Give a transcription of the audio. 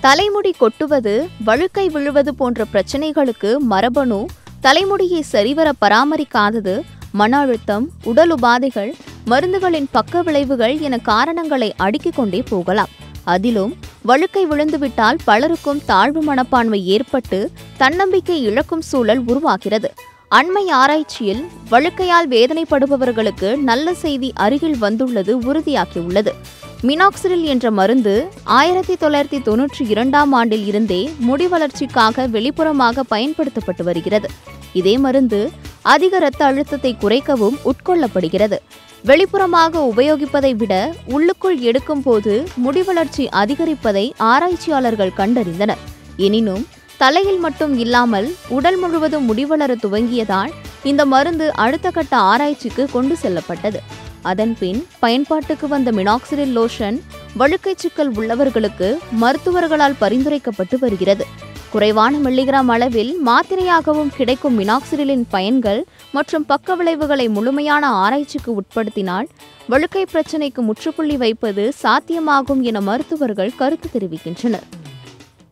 தலைமுடி கொட்டுவது வழுக்கை விழுவது போன்ற பிரச்சனைகளுக்கு மரபணு தலைமுடியை சரிவர பராமரிக்காதது மன அழுத்தம் உடல் உபாதைகள் மருந்துகளின் பக்க விளைவுகள் என காரணங்களை அடுக்கிக் கொண்டே போகலாம் அதிலும் வழுக்கை விழுந்துவிட்டால் பலருக்கும் தாழ்வு மனப்பான்மை ஏற்பட்டு தன்னம்பிக்கை இழக்கும் சூழல் உருவாகிறது அண்மை ஆராய்ச்சியில் வழுக்கையால் வேதனைப்படுபவர்களுக்கு நல்ல செய்தி அருகில் வந்துள்ளது உறுதியாகியுள்ளது மினாக்சிரில் என்ற மருந்து ஆயிரத்தி தொள்ளாயிரத்தி தொன்னூற்றி இரண்டாம் ஆண்டில் இருந்தே முடி வளர்ச்சிக்காக வெளிப்புறமாக பயன்படுத்தப்பட்டு வருகிறது இதே மருந்து அதிக இரத்த அழுத்தத்தை குறைக்கவும் உட்கொள்ளப்படுகிறது வெளிப்புறமாக உபயோகிப்பதை விட உள்ளுக்குள் எடுக்கும் போது முடி வளர்ச்சி அதிகரிப்பதை ஆராய்ச்சியாளர்கள் கண்டறிந்தனர் எனினும் தலையில் மட்டும் இல்லாமல் உடல் முழுவதும் முடிவளர துவங்கியதால் இந்த மருந்து அடுத்த கட்ட ஆராய்ச்சிக்கு கொண்டு செல்லப்பட்டது அதன்பின் பயன்பாட்டுக்கு வந்த மினாக்சிரில் லோஷன் வழுக்கைச் சிக்கல் உள்ளவர்களுக்கு மருத்துவர்களால் பரிந்துரைக்கப்பட்டு வருகிறது குறைவான மில்லிகிராம் அளவில் மாத்திரையாகவும் கிடைக்கும் மினாக்சிரிலின் பயன்கள் மற்றும் பக்க விளைவுகளை முழுமையான ஆராய்ச்சிக்கு உட்படுத்தினால் வழுக்கை பிரச்சினைக்கு முற்றுப்புள்ளி வைப்பது சாத்தியமாகும் என மருத்துவர்கள் கருத்து தெரிவிக்கின்றனர்